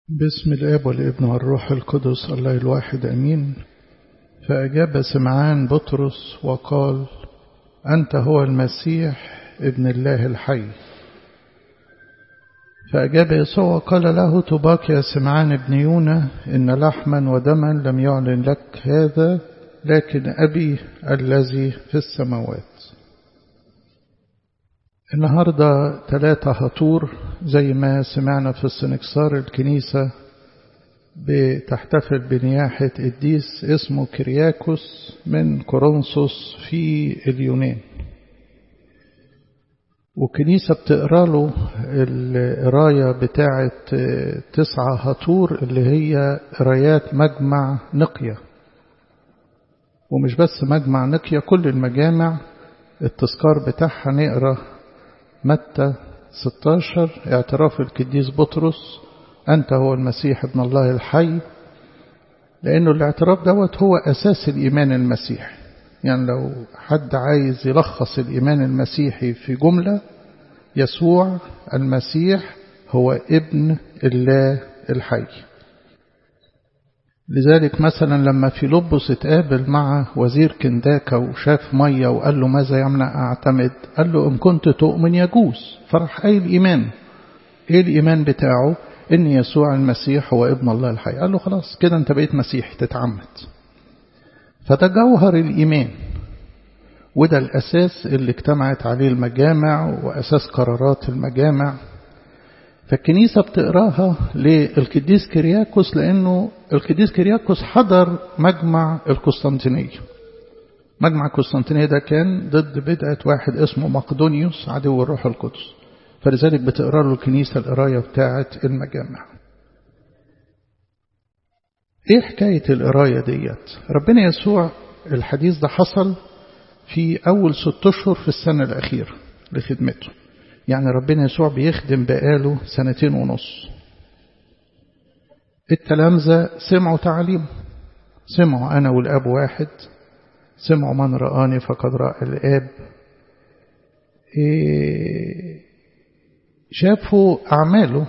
باسم الاب والابن والروح القدس الله الواحد امين فاجاب سمعان بطرس وقال انت هو المسيح ابن الله الحي فاجاب يسوع وقال له تباك يا سمعان ابن يونا ان لحما ودما لم يعلن لك هذا لكن ابي الذي في السماوات النهاردة ثلاثة هطور زي ما سمعنا في السنكسار الكنيسة بتحتفل بنياحة قديس اسمه كرياكوس من كورنثوس في اليونان والكنيسة بتقرا له القراية بتاعة تسعة هطور اللي هي قرايات مجمع نقية ومش بس مجمع نقية كل المجامع التذكار بتاعها نقرا متى 16 اعتراف القديس بطرس أنت هو المسيح ابن الله الحي لأنه الاعتراف دوت هو أساس الإيمان المسيحي يعني لو حد عايز يلخص الإيمان المسيحي في جملة يسوع المسيح هو ابن الله الحي لذلك مثلا لما فيلبس اتقابل مع وزير كنداكا وشاف مية وقال له ماذا يمنع أعتمد قال له إن كنت تؤمن يجوز فرح أي الإيمان إيه الإيمان بتاعه إن يسوع المسيح هو ابن الله الحي قال له خلاص كده أنت بقيت مسيح تتعمد فده جوهر الإيمان وده الأساس اللي اجتمعت عليه المجامع وأساس قرارات المجامع فالكنيسة بتقراها للقديس كرياكوس لأنه القديس كرياكوس حضر مجمع القسطنطينية مجمع القسطنطينية ده كان ضد بدعة واحد اسمه مقدونيوس عدو الروح القدس فلذلك بتقرا له الكنيسة القراية بتاعة المجامع ايه حكاية القراية ديت ربنا يسوع الحديث ده حصل في أول ست أشهر في السنة الأخيرة لخدمته يعني ربنا يسوع بيخدم بقاله سنتين ونص التلامذة سمعوا تعليم سمعوا أنا والأب واحد سمعوا من رآني فقد رأى الآب إيه شافوا أعماله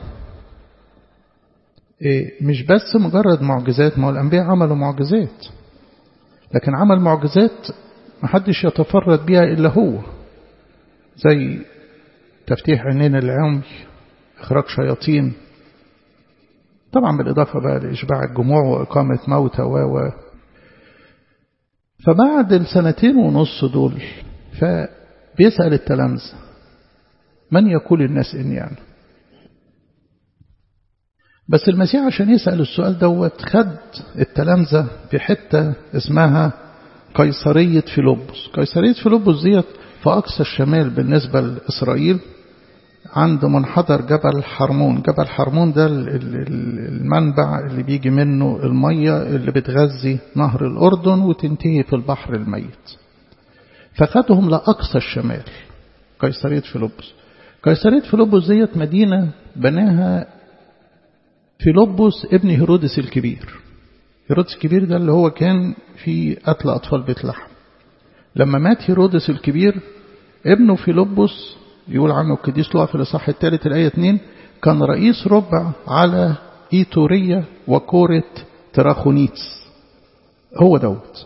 إيه مش بس مجرد معجزات ما الأنبياء عملوا معجزات لكن عمل معجزات محدش يتفرد بيها إلا هو زي تفتيح عينين العمي إخراج شياطين طبعا بالإضافة بقى لإشباع الجموع وإقامة موتى و فبعد السنتين ونص دول فبيسأل التلامذة من يقول الناس إني أنا بس المسيح عشان يسأل السؤال دوت خد التلامذة في حتة اسمها قيصرية فيلبس قيصرية فيلبس ديت في أقصى الشمال بالنسبة لإسرائيل عند منحدر جبل حرمون جبل حرمون ده المنبع اللي بيجي منه المية اللي بتغذي نهر الأردن وتنتهي في البحر الميت فخدهم لأقصى الشمال قيصرية فيلبس قيصرية فيلبس ديت مدينة بناها فيلبس ابن هيرودس الكبير هيرودس الكبير ده اللي هو كان في قتل أطفال بيت لحم لما مات هيرودس الكبير ابنه فيلبس يقول عنه القديس لوقا في الإصحاح الثالث الآية 2 كان رئيس ربع على إيتورية وكورة تراخونيتس هو دوت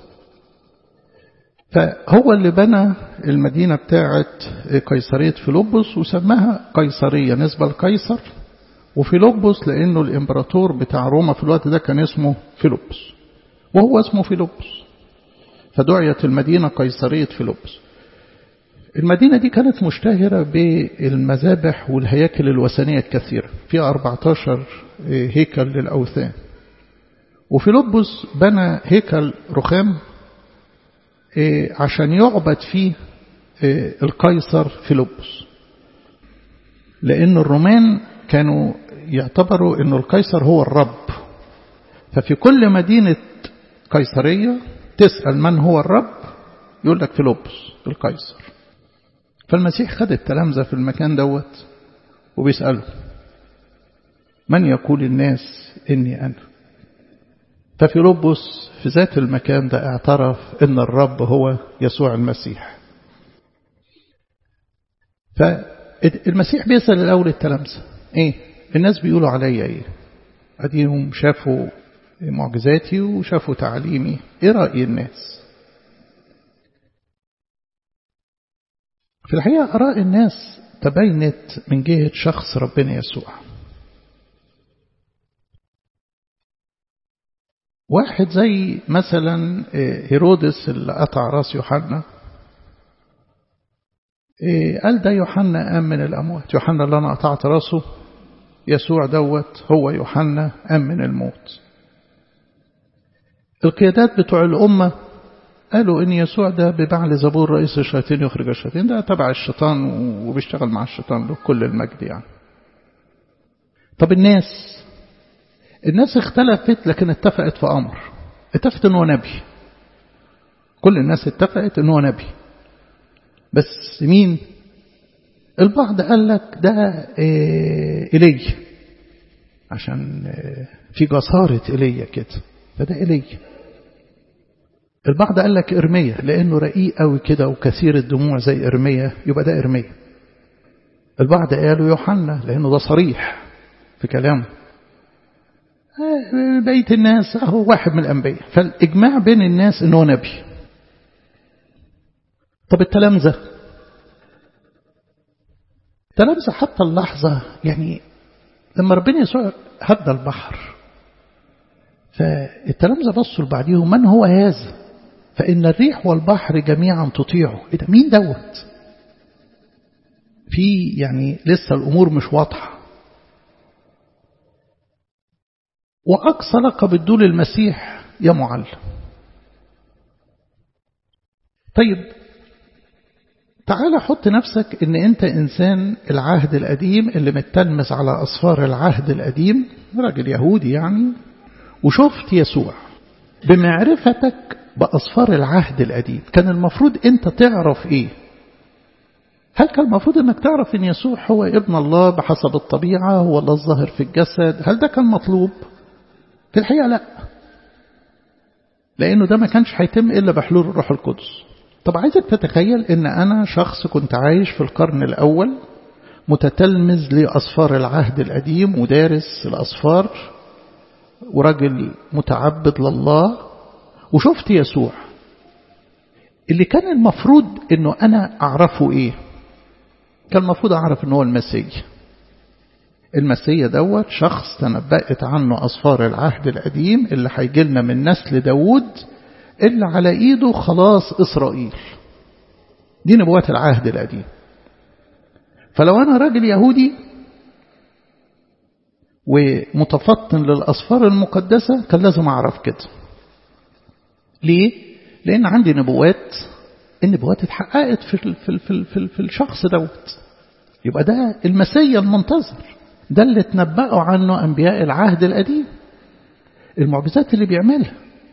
فهو اللي بنى المدينة بتاعة قيصرية فيلبس وسماها قيصرية نسبة لقيصر وفيلبس لأنه الإمبراطور بتاع روما في الوقت ده كان اسمه فيلبس وهو اسمه فيلبس فدعيت المدينة قيصرية فيلبس المدينة دي كانت مشتهرة بالمذابح والهياكل الوثنية الكثيرة فيها 14 هيكل للأوثان وفيلبس بنى هيكل رخام عشان يعبد فيه القيصر فيلبس لأن الرومان كانوا يعتبروا أن القيصر هو الرب ففي كل مدينة قيصرية تسأل من هو الرب يقول لك فيلبس القيصر فالمسيح خد التلامذة في المكان دوت وبيسأله من يقول الناس إني أنا ففيلبس في ذات المكان ده اعترف إن الرب هو يسوع المسيح فالمسيح بيسأل الأول التلامذة إيه الناس بيقولوا عليا إيه أديهم شافوا معجزاتي وشافوا تعليمي إيه رأي الناس في الحقيقة آراء الناس تبينت من جهة شخص ربنا يسوع واحد زي مثلا هيرودس اللي قطع راس يوحنا قال ده يوحنا قام من الأموات يوحنا اللي أنا قطعت راسه يسوع دوت هو يوحنا قام من الموت القيادات بتوع الأمة قالوا إن يسوع ده ببعل زبور رئيس الشياطين يخرج الشياطين ده تبع الشيطان وبيشتغل مع الشيطان له كل المجد يعني طب الناس الناس اختلفت لكن اتفقت في أمر اتفقت إنه نبي كل الناس اتفقت إنه نبي بس مين البعض قال لك ده إلي عشان في جسارة إيليا كده فده إيليا البعض قال لك إرمية لأنه رقيق قوي كده وكثير الدموع زي إرمية يبقى ده إرمية البعض قالوا يوحنا لأنه ده صريح في كلامه بقية الناس أهو واحد من الأنبياء فالإجماع بين الناس أنه نبي طب التلامذة التلامذة حتى اللحظة يعني لما ربنا يسوع هدى البحر فالتلامذة بصوا لبعضهم من هو هذا فإن الريح والبحر جميعا تطيعه إيه ده مين دوت في يعني لسه الأمور مش واضحة وأقصى لقب ادوا للمسيح يا معلم طيب تعال حط نفسك ان انت انسان العهد القديم اللي متلمس على اصفار العهد القديم راجل يهودي يعني وشفت يسوع بمعرفتك باصفار العهد القديم كان المفروض انت تعرف ايه هل كان المفروض انك تعرف ان يسوع هو ابن الله بحسب الطبيعة هو الله الظاهر في الجسد هل ده كان مطلوب في الحقيقة لا لانه ده ما كانش هيتم الا بحلول الروح القدس طب عايزك تتخيل ان انا شخص كنت عايش في القرن الاول متتلمذ لأصفار العهد القديم ودارس الأصفار وراجل متعبد لله وشفت يسوع اللي كان المفروض انه انا اعرفه ايه كان المفروض اعرف انه هو المسيح المسيح دوت شخص تنبأت عنه أصفار العهد القديم اللي هيجي لنا من نسل داود اللي على ايده خلاص إسرائيل دي نبوات العهد القديم فلو أنا راجل يهودي ومتفطن للأصفار المقدسة كان لازم أعرف كده ليه؟ لأن عندي نبوات النبوات اتحققت في, في, في, في, في الشخص دوت يبقى ده المسيا المنتظر ده اللي تنبأوا عنه أنبياء العهد القديم المعجزات اللي بيعملها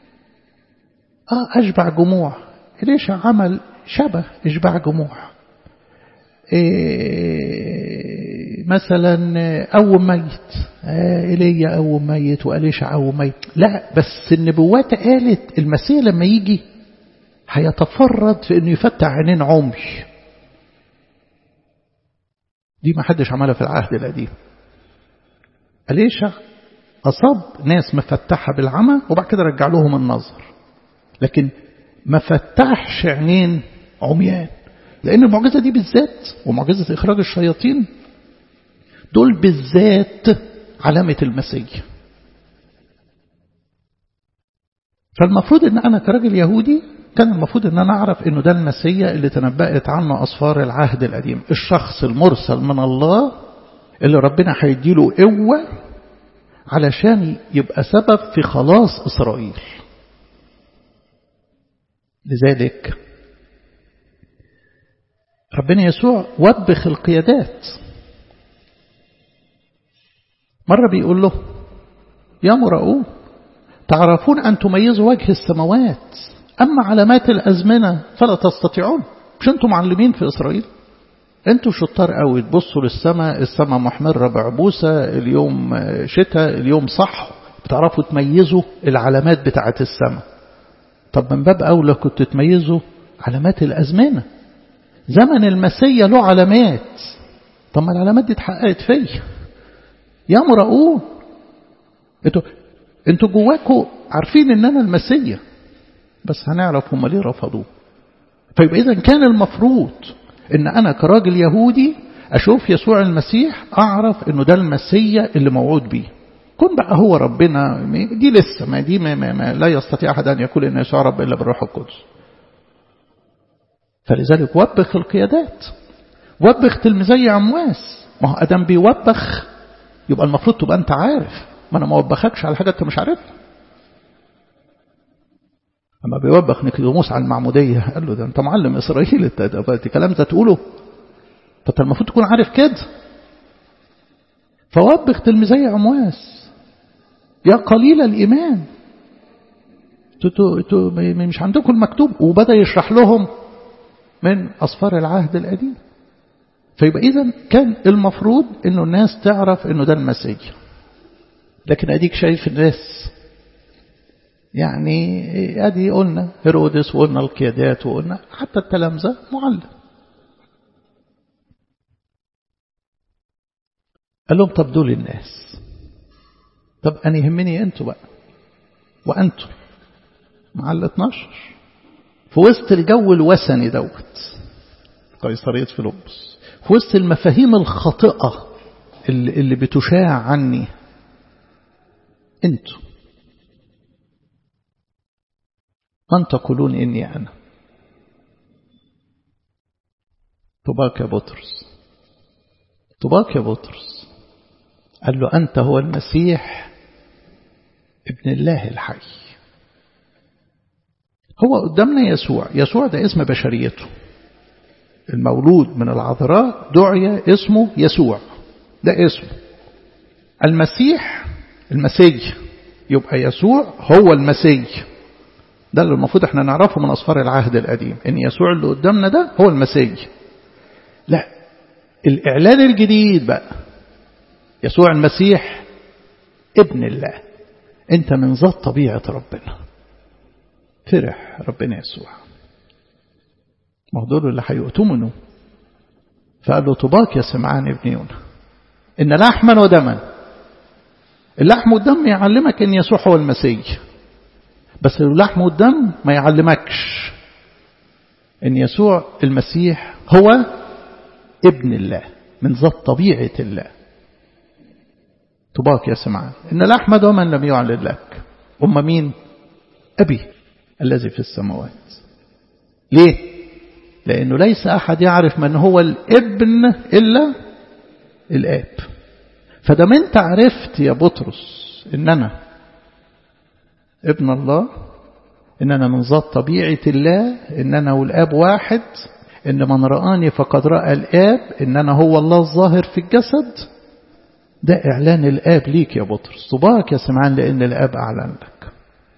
آه أشبع جموع ليش عمل شبه إشباع جموع إيه مثلا أول ميت آه إيليا أول ميت وأليشع أول ميت لا بس النبوات قالت المسيح لما يجي هيتفرد في انه يفتح عينين عمي دي ما حدش عملها في العهد القديم أليشع أصاب ناس مفتحة بالعمى وبعد كده رجع لهم النظر لكن ما فتحش عينين عميان لأن المعجزة دي بالذات ومعجزة إخراج الشياطين دول بالذات علامة المسيح فالمفروض ان انا كراجل يهودي كان المفروض ان انا اعرف انه ده المسيا اللي تنبأت عنه اصفار العهد القديم الشخص المرسل من الله اللي ربنا هيديله قوة علشان يبقى سبب في خلاص اسرائيل لذلك ربنا يسوع وبخ القيادات مرة بيقول له يا مرؤون تعرفون أن تميزوا وجه السماوات أما علامات الأزمنة فلا تستطيعون مش أنتم معلمين في إسرائيل أنتوا شطار قوي تبصوا للسماء السماء محمرة بعبوسة اليوم شتاء اليوم صح بتعرفوا تميزوا العلامات بتاعة السماء طب من باب أولى كنت تميزوا علامات الأزمنة زمن المسيا له علامات طب ما العلامات دي اتحققت فيا يا مرؤون انتوا انتوا جواكوا عارفين ان انا المسيا بس هنعرف هم ليه رفضوه فيبقى اذا كان المفروض ان انا كراجل يهودي اشوف يسوع المسيح اعرف انه ده المسيا اللي موعود بيه كن بقى هو ربنا دي لسه ما دي ما, ما, ما لا يستطيع احد ان يقول ان يسوع رب الا بالروح القدس فلذلك وبخ القيادات وبخ تلميذي عمواس ما هو ادم بيوبخ يبقى المفروض تبقى انت عارف ما انا ما وبخكش على حاجه انت مش عارفها اما بيوبخ نيكوديموس على المعموديه قال له ده انت معلم اسرائيل انت الكلام ده تقوله فانت المفروض تكون عارف كده فوبخ تلميذي عمواس يا قليل الايمان انتوا مش عندكم المكتوب وبدا يشرح لهم من أصفار العهد القديم فيبقى إذا كان المفروض أنه الناس تعرف أنه ده المسيح لكن أديك شايف الناس يعني أدي قلنا هيرودس وقلنا القيادات وقلنا حتى التلامذة معلم قال لهم طب دول الناس طب أنا يهمني أنتوا بقى وأنتوا مع ال 12 في وسط الجو الوثني دوت قيصرية فيلبس في وسط المفاهيم الخاطئة اللي, اللي بتشاع عني انتوا من تقولون إني أنا طباك يا بطرس طباك يا بطرس قال له أنت هو المسيح ابن الله الحي هو قدامنا يسوع يسوع ده اسم بشريته المولود من العذراء دعي اسمه يسوع ده اسمه المسيح المسيح يبقى يسوع هو المسيح ده اللي المفروض احنا نعرفه من أصفار العهد القديم ان يسوع اللي قدامنا ده هو المسيح لا الإعلان الجديد بقى يسوع المسيح ابن الله انت من ذات طبيعة ربنا فرح ربنا يسوع ما هو دول اللي هيؤتمنوا فقال له طباك يا سمعان ابن يونا إن لحما ودما اللحم والدم يعلمك إن يسوع هو المسيح بس اللحم والدم ما يعلمكش إن يسوع المسيح هو ابن الله من ذات طبيعة الله طباك يا سمعان إن لحم ودما لم يعلن لك أم مين أبي الذي في السماوات ليه لأنه ليس أحد يعرف من هو الابن إلا الآب فدام أنت عرفت يا بطرس إن أنا ابن الله إن أنا من ذات طبيعة الله إن أنا والآب واحد إن من رآني فقد رأى الآب إن أنا هو الله الظاهر في الجسد ده إعلان الآب ليك يا بطرس طباك يا سمعان لأن الآب أعلن لك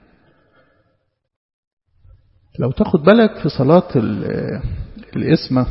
لو تاخد بالك في صلاة الإسمة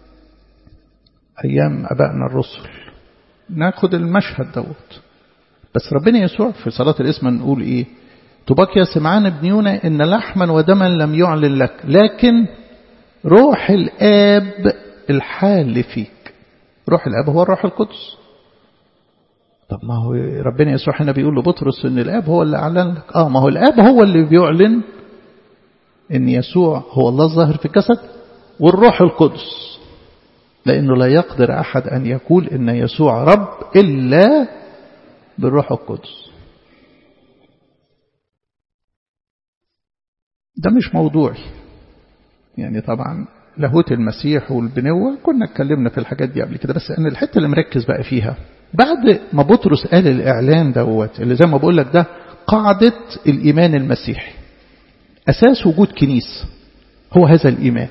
أيام أبائنا الرسل ناخد المشهد دوت بس ربنا يسوع في صلاة الإسمة نقول إيه تباك يا سمعان ابن يونا إن لحما ودما لم يعلن لك لكن روح الآب الحال فيك روح الآب هو الروح القدس طب ما هو ربنا يسوع هنا بيقول لبطرس إن الآب هو اللي أعلن لك آه ما هو الآب هو اللي بيعلن إن يسوع هو الله الظاهر في الجسد والروح القدس لأنه لا يقدر أحد أن يقول إن يسوع رب إلا بالروح القدس ده مش موضوعي يعني طبعا لاهوت المسيح والبنوة كنا اتكلمنا في الحاجات دي قبل كده بس أنا الحتة اللي مركز بقى فيها بعد ما بطرس قال الإعلان دوت اللي زي ما بقول لك ده قاعدة الإيمان المسيحي أساس وجود كنيسة هو هذا الإيمان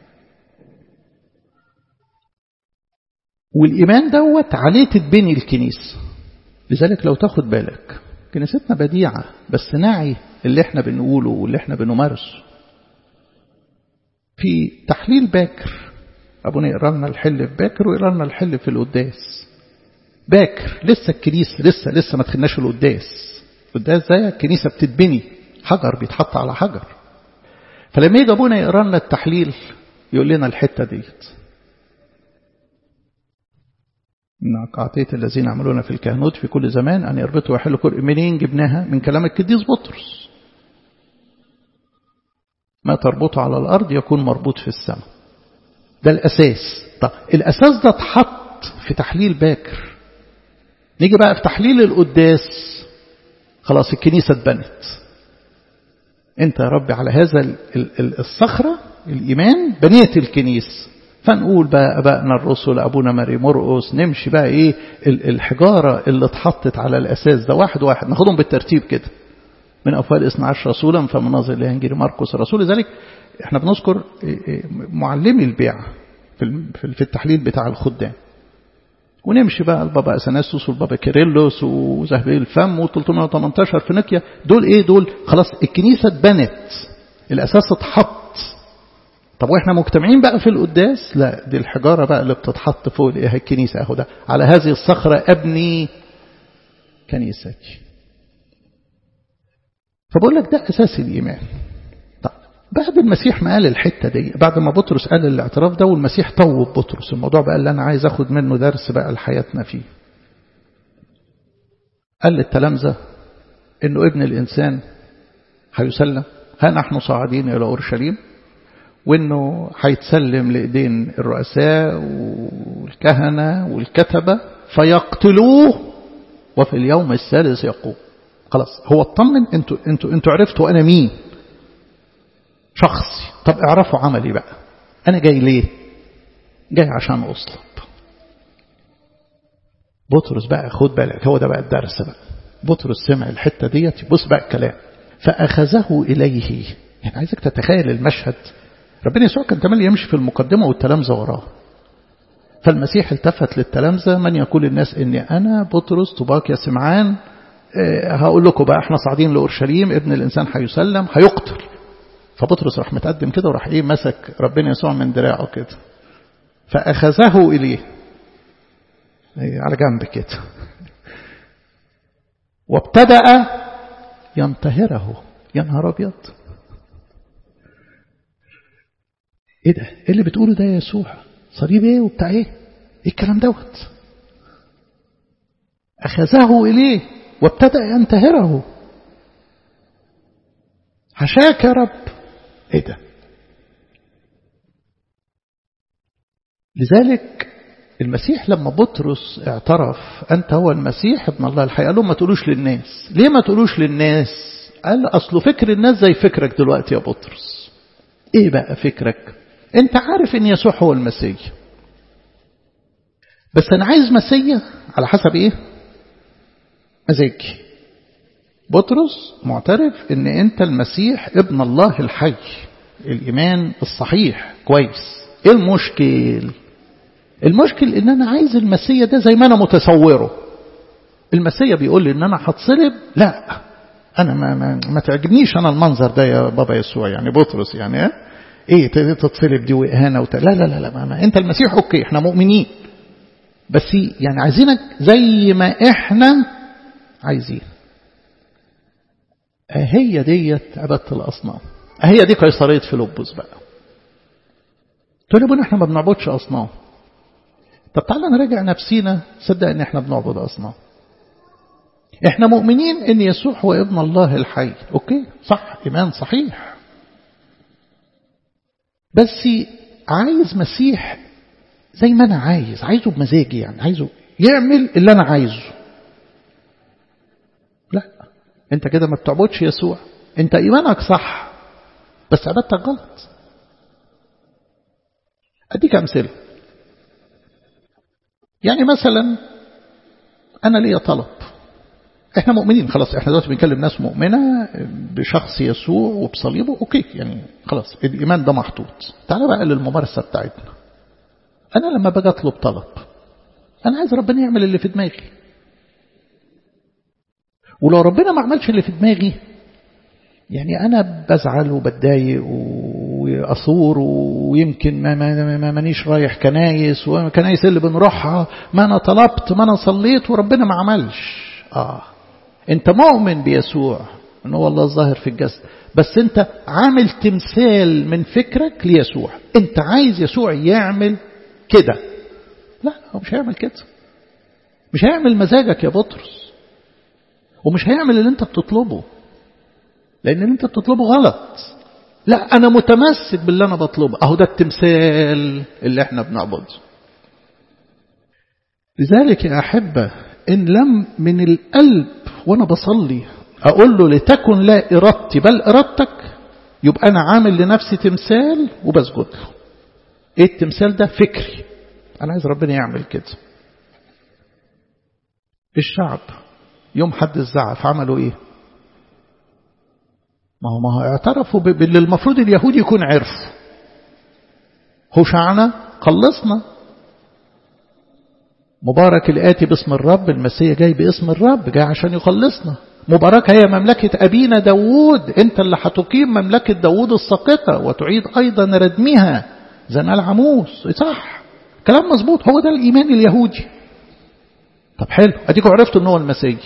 والإيمان دوت عليه تتبني الكنيسة لذلك لو تاخد بالك كنيستنا بديعة بس نعي اللي احنا بنقوله واللي احنا بنمارسه في تحليل باكر أبونا يقرا لنا الحل في باكر ويقرا لنا الحل في القداس باكر لسه الكنيسة لسه لسه ما دخلناش القداس القداس زي الكنيسة بتتبني حجر بيتحط على حجر فلما يجي ابونا يقرا لنا التحليل يقول لنا الحته ديت من قاعتية الذين يعملون في الكهنوت في كل زمان أن يربطوا ويحلوا كل منين جبناها من كلام القديس بطرس ما تربطه على الأرض يكون مربوط في السماء ده الأساس طب الأساس ده اتحط في تحليل باكر نيجي بقى في تحليل القداس خلاص الكنيسة اتبنت انت يا رب على هذا الصخرة الإيمان بنيت الكنيسة فنقول بقى أبائنا الرسل أبونا ماري مرقس نمشي بقى إيه الحجارة اللي اتحطت على الأساس ده واحد واحد ناخدهم بالترتيب كده من أفوال 12 رسولا فمن نظر لإنجيل مرقس الرسول لذلك احنا بنذكر معلمي البيع في التحليل بتاع الخدام ونمشي بقى البابا أثناسوس والبابا كيرلس وزهبيل الفم و318 فينيقيا دول ايه دول خلاص الكنيسة اتبنت الأساس اتحط طب واحنا مجتمعين بقى في القداس لا دي الحجارة بقى اللي بتتحط فوق ايه الكنيسة اهو ده على هذه الصخرة أبني كنيستي فبقول لك ده أساس الإيمان طب بعد المسيح ما قال الحتة دي بعد ما بطرس قال الاعتراف ده والمسيح طوب بطرس الموضوع بقى اللي أنا عايز أخد منه درس بقى لحياتنا فيه قال للتلامذة إنه ابن الإنسان هيسلم ها نحن صاعدين إلى أورشليم وإنه هيتسلم لإيدين الرؤساء والكهنة والكتبة فيقتلوه وفي اليوم الثالث يقوم خلاص هو اطمن انتوا انتوا انتوا عرفتوا انا مين شخصي طب اعرفوا عملي بقى انا جاي ليه جاي عشان اصلب بطرس بقى خد بالك هو ده بقى الدرس بقى بطرس سمع الحته ديت بص بقى الكلام فاخذه اليه يعني عايزك تتخيل المشهد ربنا يسوع كان تملي يمشي في المقدمه والتلامذه وراه فالمسيح التفت للتلامذه من يقول الناس اني انا بطرس طباك يا سمعان هقول لكم بقى احنا صاعدين لأورشليم ابن الإنسان هيسلم هيقتل فبطرس راح متقدم كده وراح ايه مسك ربنا يسوع من دراعه كده فأخذه إليه على جنب كده وابتدأ ينتهره يا نهار أبيض ايه ده ايه اللي بتقوله ده يا يسوع صليب ايه وبتاع ايه ايه الكلام دوت أخذه إليه وابتدأ ينتهره حشاك يا رب ايه ده لذلك المسيح لما بطرس اعترف أنت هو المسيح ابن الله الحي قال له ما تقولوش للناس ليه ما تقولوش للناس قال أصله فكر الناس زي فكرك دلوقتي يا بطرس ايه بقى فكرك انت عارف ان يسوع هو المسيح بس انا عايز مسيح على حسب ايه مزاجي بطرس معترف ان انت المسيح ابن الله الحي الايمان الصحيح كويس ايه المشكل المشكل ان انا عايز المسيح ده زي ما انا متصوره المسيح بيقول لي ان انا هتصلب لا انا ما, ما, ما تعجبنيش انا المنظر ده يا بابا يسوع يعني بطرس يعني ايه, إيه تتصلب دي واهانه وت... لا لا لا لا ما, ما انت المسيح اوكي احنا مؤمنين بس يعني عايزينك زي ما احنا عايزين هي ديت عبادة الأصنام هي دي قيصرية فيلبس بقى تقول يا احنا ما بنعبدش أصنام طب تعالى نراجع نفسينا صدق ان احنا بنعبد أصنام احنا مؤمنين ان يسوع هو ابن الله الحي اوكي صح ايمان صحيح بس عايز مسيح زي ما انا عايز عايزه بمزاجي يعني عايزه يعمل اللي انا عايزه لا انت كده ما بتعبدش يسوع انت ايمانك صح بس عبادتك غلط اديك امثله يعني مثلا انا ليا طلب احنا مؤمنين خلاص احنا دلوقتي بنكلم ناس مؤمنه بشخص يسوع وبصليبه اوكي يعني خلاص الايمان ده محطوط تعالى بقى للممارسه بتاعتنا انا لما باجي اطلب طلب انا عايز ربنا يعمل اللي في دماغي ولو ربنا ما عملش اللي في دماغي يعني أنا بزعل وبتضايق وأثور ويمكن ما, ما, ما مانيش رايح كنايس وكنايس اللي بنروحها ما أنا طلبت ما أنا صليت وربنا ما عملش آه أنت مؤمن بيسوع أنه هو الله الظاهر في الجسد بس أنت عامل تمثال من فكرك ليسوع أنت عايز يسوع يعمل كده لا هو مش هيعمل كده مش هيعمل مزاجك يا بطرس ومش هيعمل اللي انت بتطلبه لان اللي انت بتطلبه غلط لا انا متمسك باللي انا بطلبه اهو ده التمثال اللي احنا بنعبده لذلك يا احبه ان لم من القلب وانا بصلي اقول له لتكن لا ارادتي بل ارادتك يبقى انا عامل لنفسي تمثال وبسجد له ايه التمثال ده فكري انا عايز ربنا يعمل كده الشعب يوم حد الزعف عملوا ايه ما هو ما هو اعترفوا باللي المفروض اليهود يكون عرفوا هوشعنا خلصنا مبارك الآتي باسم الرب المسيح جاي باسم الرب جاي عشان يخلصنا مباركة هي مملكة أبينا داوود أنت اللي هتقيم مملكة داوود الساقطة وتعيد أيضا ردمها زي ما العموس صح كلام مظبوط هو ده الإيمان اليهودي طب حلو أديكوا عرفتوا أن هو المسيح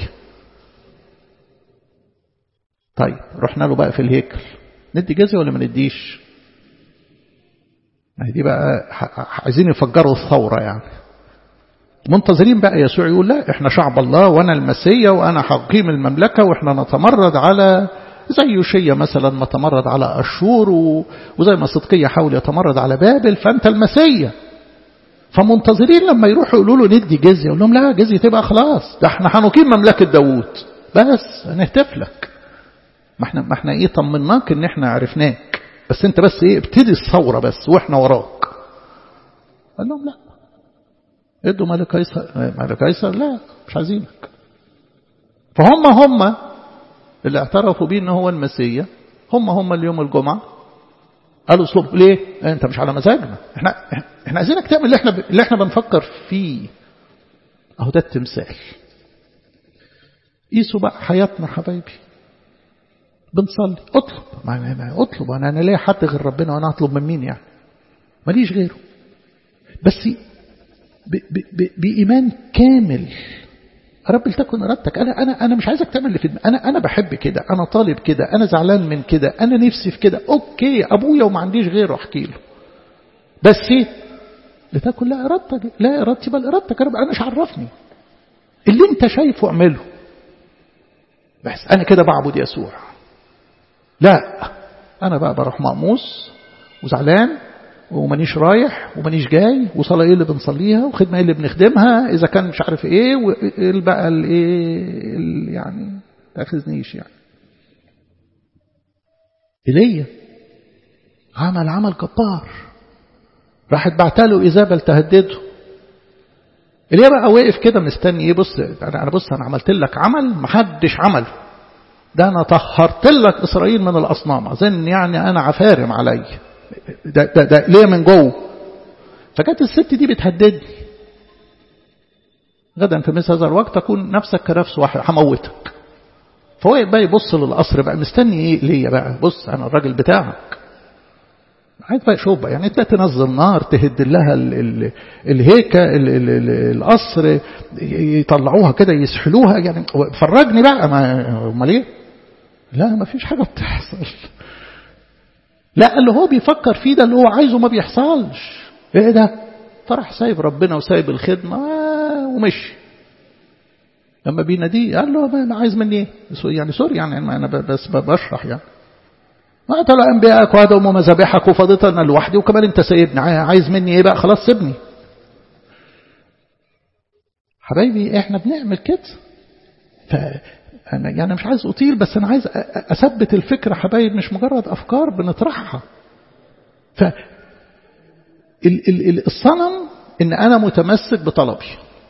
طيب رحنا له بقى في الهيكل ندي جزية ولا ما نديش ما هي دي بقى عايزين يفجروا الثورة يعني منتظرين بقى يسوع يقول لا احنا شعب الله وانا المسيا وانا حقيم المملكة واحنا نتمرد على زي يوشيا مثلا ما تمرد على أشور وزي ما صدقية حاول يتمرد على بابل فأنت المسيا فمنتظرين لما يروحوا يقولوا له ندي جزية يقول لهم لا جزية تبقى خلاص ده احنا هنقيم مملكة داوود بس هنهتف لك ما احنا ما احنا ايه طمناك ان احنا عرفناك بس انت بس ايه ابتدي الثورة بس واحنا وراك قال لهم لا ادوا مال قيصر مال قيصر لا مش عايزينك فهم هم اللي اعترفوا بيه ان هو المسيا هم هم اللي يوم الجمعة قالوا اسلوب ليه انت مش على مزاجنا احنا احنا عايزينك تعمل اللي احنا اللي احنا بنفكر فيه اهو ده التمثال قيسوا بقى حياتنا حبايبي بنصلي اطلب ما ما اطلب انا انا ليه حد غير ربنا وانا اطلب من مين يعني ماليش غيره بس ب ب ب بإيمان كامل رب لتكن ارادتك انا انا انا مش عايزك تعمل اللي في دماغي انا انا بحب كده انا طالب كده انا زعلان من كده انا نفسي في كده اوكي ابويا وما عنديش غيره احكي له بس ايه لتكن لا ارادتك لا ارادتي بل ارادتك يا رب انا مش عرفني اللي انت شايفه اعمله بس انا كده بعبد يسوع لا انا بقى بروح مقموس وزعلان ومانيش رايح ومانيش جاي وصلاة ايه اللي بنصليها وخدمة ايه اللي بنخدمها اذا كان مش عارف ايه وايه بقى الايه يعني تاخذنيش يعني ايليا عمل عمل جبار راحت بعتله ايزابل تهدده ايليا بقى واقف كده مستني ايه بص انا بص انا عملت لك عمل محدش عمله ده انا طهرت لك اسرائيل من الاصنام اظن يعني انا عفارم عليا ده, ده, ده ليه من جوه فجت الست دي بتهددني غدا في مثل هذا الوقت تكون نفسك كنفس واحد هموتك فهو بقى يبص للقصر بقى مستني ايه ليا بقى بص انا الراجل بتاعك عايز بقى شوف بقى يعني انت تنزل نار تهد لها ال ال الهيكل ال ال ال القصر يطلعوها كده يسحلوها يعني فرجني بقى ما امال ايه لا ما فيش حاجه بتحصل لا اللي هو بيفكر فيه ده اللي هو عايزه ما بيحصلش ايه ده فرح سايب ربنا وسايب الخدمة ومشي لما بيناديه قال له ما عايز مني ايه يعني سوري يعني انا بس بشرح يعني ما طلع انبيائك وهدوا مذابحك وفضيت انا لوحدي وكمان انت سايبني عايز مني ايه بقى خلاص سيبني حبايبي احنا بنعمل كده ف أنا يعني مش عايز أطيل بس أنا عايز أثبت الفكرة حبايب مش مجرد أفكار بنطرحها ف الصنم إن أنا متمسك بطلبي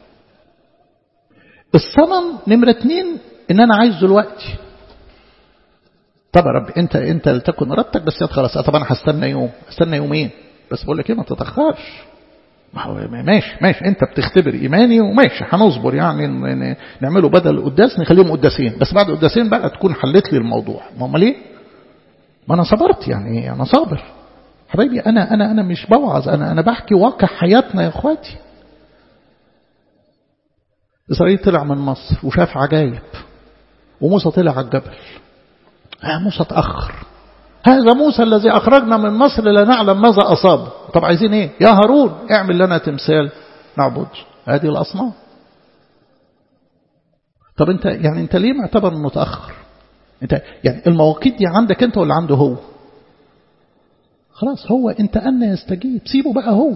الصنم نمرة اتنين إن أنا عايز دلوقتي طب يا رب أنت أنت لتكن إرادتك بس خلاص طب أنا هستنى يوم استنى يومين بس بقول لك إيه ما تتأخرش ما هو ماشي ماشي انت بتختبر ايماني وماشي هنصبر يعني نعمله بدل قداس نخليهم قداسين بس بعد قداسين بقى تكون حلت لي الموضوع ما امال ايه ما انا صبرت يعني انا صابر حبايبي انا انا انا مش بوعظ انا انا بحكي واقع حياتنا يا اخواتي اسرائيل طلع من مصر وشاف عجايب وموسى طلع على الجبل ها موسى اتاخر هذا موسى الذي أخرجنا من مصر لا نعلم ماذا أصاب طب عايزين إيه يا هارون اعمل لنا تمثال نعبد هذه الأصنام طب انت يعني انت ليه معتبر انه متاخر انت يعني المواقيت دي عندك انت ولا عنده هو خلاص هو انت ان يستجيب سيبه بقى هو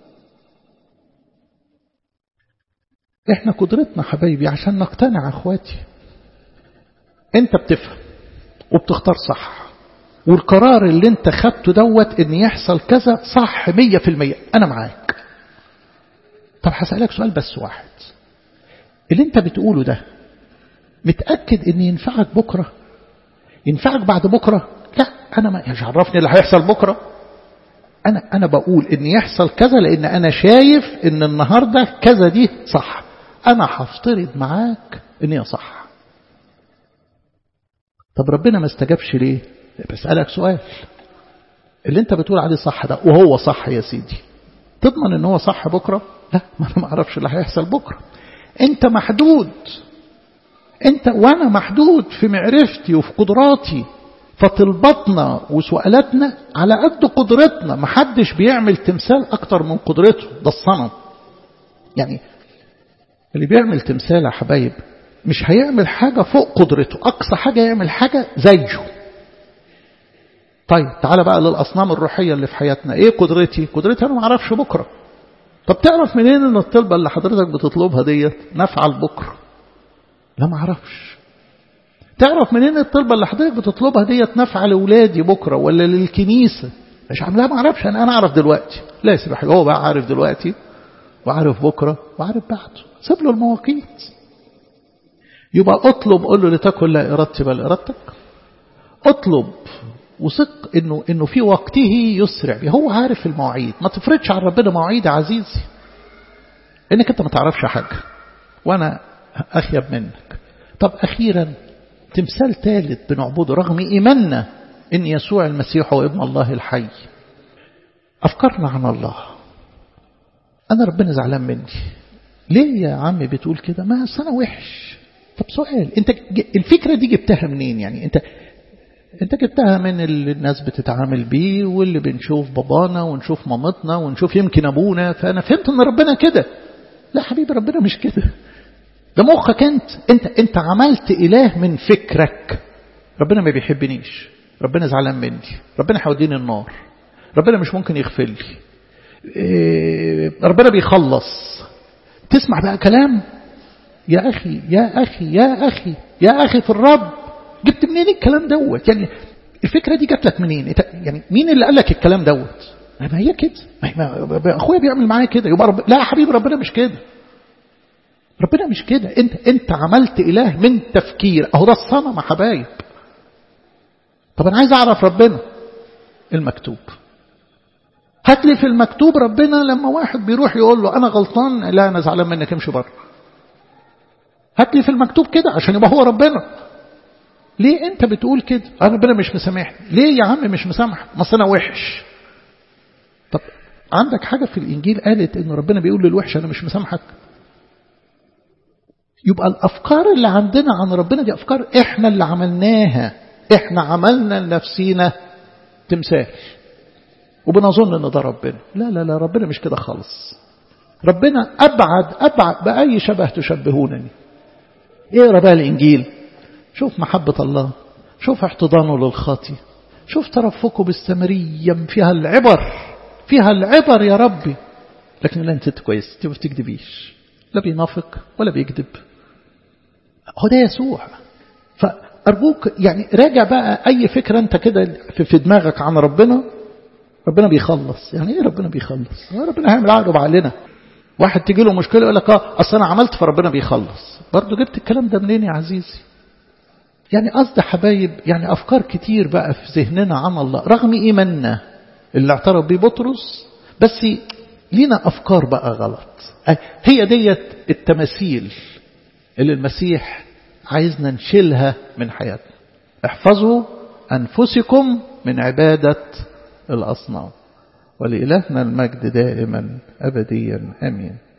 احنا قدرتنا حبايبي عشان نقتنع اخواتي انت بتفهم وبتختار صح والقرار اللي انت خدته دوت ان يحصل كذا صح مية في المية انا معاك طب هسألك سؤال بس واحد اللي انت بتقوله ده متأكد ان ينفعك بكرة ينفعك بعد بكرة لا انا ما مش عرفني اللي هيحصل بكرة انا انا بقول ان يحصل كذا لان انا شايف ان النهاردة كذا دي صح انا هفترض معاك ان هي صح طب ربنا ما استجابش ليه بسألك سؤال اللي انت بتقول عليه صح ده وهو صح يا سيدي تضمن ان هو صح بكرة لا ما انا ما اعرفش اللي هيحصل بكرة انت محدود انت وانا محدود في معرفتي وفي قدراتي فطلباتنا وسؤالاتنا على قد قدرتنا محدش بيعمل تمثال اكتر من قدرته ده الصنم يعني اللي بيعمل تمثال يا حبايب مش هيعمل حاجة فوق قدرته أقصى حاجة يعمل حاجة زيه طيب تعالى بقى للأصنام الروحية اللي في حياتنا إيه قدرتي قدرتي أنا ما أعرفش بكرة طب تعرف منين ان الطلبة اللي حضرتك بتطلبها ديت نافعة لبكرة لا ما أعرفش تعرف منين الطلبة اللي حضرتك بتطلبها ديت نافعة لأولادي بكرة ولا للكنيسة مش عاملها ما أعرفش أنا, أنا أعرف دلوقتي لا يا سيدي هو بقى عارف دلوقتي وعارف بكرة وعارف بعده سيب له المواقيت يبقى اطلب قول له لتكن لا إرادتي بل إرادتك اطلب وثق انه انه في وقته يسرع هو عارف المواعيد ما تفرضش على ربنا مواعيد يا عزيزي انك انت ما تعرفش حاجه وانا اخيب منك طب اخيرا تمثال ثالث بنعبده رغم ايماننا ان يسوع المسيح هو ابن الله الحي افكارنا عن الله انا ربنا زعلان مني ليه يا عم بتقول كده ما انا وحش طب سؤال انت الفكره دي جبتها منين يعني انت انت جبتها من اللي الناس بتتعامل بيه واللي بنشوف بابانا ونشوف مامتنا ونشوف يمكن ابونا فانا فهمت ان ربنا كده لا حبيبي ربنا مش كده ده مخك انت انت انت عملت اله من فكرك ربنا ما بيحبنيش ربنا زعلان مني ربنا هيوديني النار ربنا مش ممكن يغفر لي إيه ربنا بيخلص تسمع بقى كلام يا اخي يا اخي يا اخي يا اخي في الرب جبت منين الكلام دوت يعني الفكرة دي جات لك منين يعني مين اللي قال لك الكلام دوت ما هي كده ما اخويا بيعمل معايا كده يبقى رب... لا يا حبيبي ربنا مش كده ربنا مش كده انت انت عملت اله من تفكير اهو ده الصنم يا حبايب طب انا عايز اعرف ربنا المكتوب هات لي في المكتوب ربنا لما واحد بيروح يقول له انا غلطان لا انا زعلان منك امشي بره هات لي في المكتوب كده عشان يبقى هو ربنا ليه انت بتقول كده انا ربنا مش مسامحني ليه يا عم مش مسامح ما انا وحش طب عندك حاجة في الإنجيل قالت إن ربنا بيقول للوحش أنا مش مسامحك يبقى الأفكار اللي عندنا عن ربنا دي أفكار إحنا اللي عملناها إحنا عملنا لنفسينا تمثال وبنظن إن ده ربنا لا لا لا ربنا مش كده خالص ربنا أبعد أبعد بأي شبه تشبهونني اقرا بقى الإنجيل شوف محبة الله شوف احتضانه للخاطي شوف ترفقه بالسمرية فيها العبر فيها العبر يا ربي لكن لا انت كويس انت ما بتكذبيش لا بينافق ولا بيكذب هو ده يسوع فأرجوك يعني راجع بقى أي فكرة أنت كده في دماغك عن ربنا ربنا بيخلص يعني إيه ربنا بيخلص ربنا هيعمل عقله بعقلنا واحد تجي له مشكلة يقول لك اه أصل أنا عملت فربنا بيخلص برضه جبت الكلام ده منين يا عزيزي يعني قصد حبايب يعني أفكار كتير بقى في ذهننا عن الله رغم إيماننا اللي اعترف بيه بطرس بس لينا أفكار بقى غلط هي ديت التماثيل اللي المسيح عايزنا نشيلها من حياتنا احفظوا أنفسكم من عبادة الأصنام ولإلهنا المجد دائما أبديا أمين